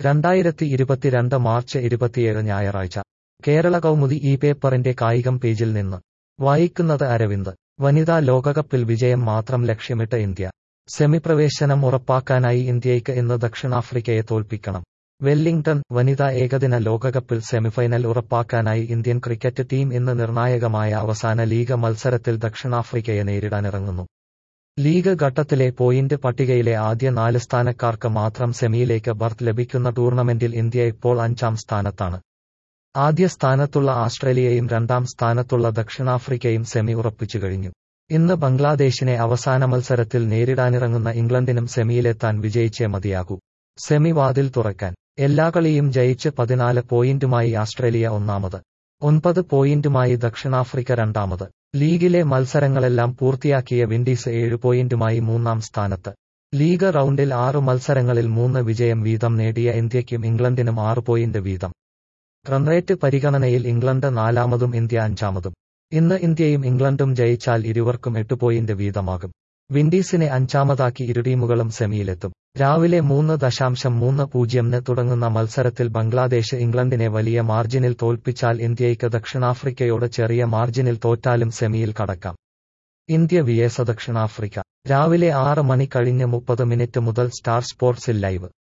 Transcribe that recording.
രണ്ടായിരത്തി ഇരുപത്തിരണ്ട് മാർച്ച് ഇരുപത്തിയേഴ് ഞായറാഴ്ച കേരള കൗമുദി ഈ പേപ്പറിന്റെ കായികം പേജിൽ നിന്ന് വായിക്കുന്നത് അരവിന്ദ് വനിതാ ലോകകപ്പിൽ വിജയം മാത്രം ലക്ഷ്യമിട്ട് ഇന്ത്യ സെമിപ്രവേശനം ഉറപ്പാക്കാനായി ഇന്ത്യയ്ക്ക് ഇന്ന് ദക്ഷിണാഫ്രിക്കയെ തോൽപ്പിക്കണം വെല്ലിംഗ്ടൺ വനിതാ ഏകദിന ലോകകപ്പിൽ സെമിഫൈനൽ ഉറപ്പാക്കാനായി ഇന്ത്യൻ ക്രിക്കറ്റ് ടീം ഇന്ന് നിർണായകമായ അവസാന ലീഗ് മത്സരത്തിൽ ദക്ഷിണാഫ്രിക്കയെ നേരിടാനിറങ്ങുന്നു ലീഗ് ഘട്ടത്തിലെ പോയിന്റ് പട്ടികയിലെ ആദ്യ നാല് സ്ഥാനക്കാർക്ക് മാത്രം സെമിയിലേക്ക് ബർത്ത് ലഭിക്കുന്ന ടൂർണമെന്റിൽ ഇന്ത്യ ഇപ്പോൾ അഞ്ചാം സ്ഥാനത്താണ് ആദ്യ സ്ഥാനത്തുള്ള ആസ്ട്രേലിയയും രണ്ടാം സ്ഥാനത്തുള്ള ദക്ഷിണാഫ്രിക്കയും സെമി ഉറപ്പിച്ചു കഴിഞ്ഞു ഇന്ന് ബംഗ്ലാദേശിനെ അവസാന മത്സരത്തിൽ നേരിടാനിറങ്ങുന്ന ഇംഗ്ലണ്ടിനും സെമിയിലെത്താൻ വിജയിച്ചേ മതിയാകൂ സെമി വാതിൽ തുറക്കാൻ എല്ലാ കളിയും ജയിച്ച് പതിനാല് പോയിന്റുമായി ആസ്ട്രേലിയ ഒന്നാമത് ഒൻപത് പോയിന്റുമായി ദക്ഷിണാഫ്രിക്ക രണ്ടാമത് ലീഗിലെ മത്സരങ്ങളെല്ലാം പൂർത്തിയാക്കിയ വിൻഡീസ് ഏഴ് പോയിന്റുമായി മൂന്നാം സ്ഥാനത്ത് ലീഗ് റൗണ്ടിൽ ആറ് മത്സരങ്ങളിൽ മൂന്ന് വിജയം വീതം നേടിയ ഇന്ത്യയ്ക്കും ഇംഗ്ലണ്ടിനും ആറ് പോയിന്റ് വീതം റൺറേറ്റ് പരിഗണനയിൽ ഇംഗ്ലണ്ട് നാലാമതും ഇന്ത്യ അഞ്ചാമതും ഇന്ന് ഇന്ത്യയും ഇംഗ്ലണ്ടും ജയിച്ചാൽ ഇരുവർക്കും എട്ട് പോയിന്റ് വീതമാകും വിൻഡീസിനെ അഞ്ചാമതാക്കി ഇരു ടീമുകളും സെമിയിലെത്തും രാവിലെ മൂന്ന് ദശാംശം മൂന്ന് പൂജ്യംന് തുടങ്ങുന്ന മത്സരത്തിൽ ബംഗ്ലാദേശ് ഇംഗ്ലണ്ടിനെ വലിയ മാർജിനിൽ തോൽപ്പിച്ചാൽ ഇന്ത്യയ്ക്ക് ദക്ഷിണാഫ്രിക്കയോട് ചെറിയ മാർജിനിൽ തോറ്റാലും സെമിയിൽ കടക്കാം ഇന്ത്യ വിയേസ ദക്ഷിണാഫ്രിക്ക രാവിലെ ആറ് മണി കഴിഞ്ഞ് മുപ്പത് മിനിറ്റ് മുതൽ സ്റ്റാർ സ്പോർട്സിൽ ലൈവ്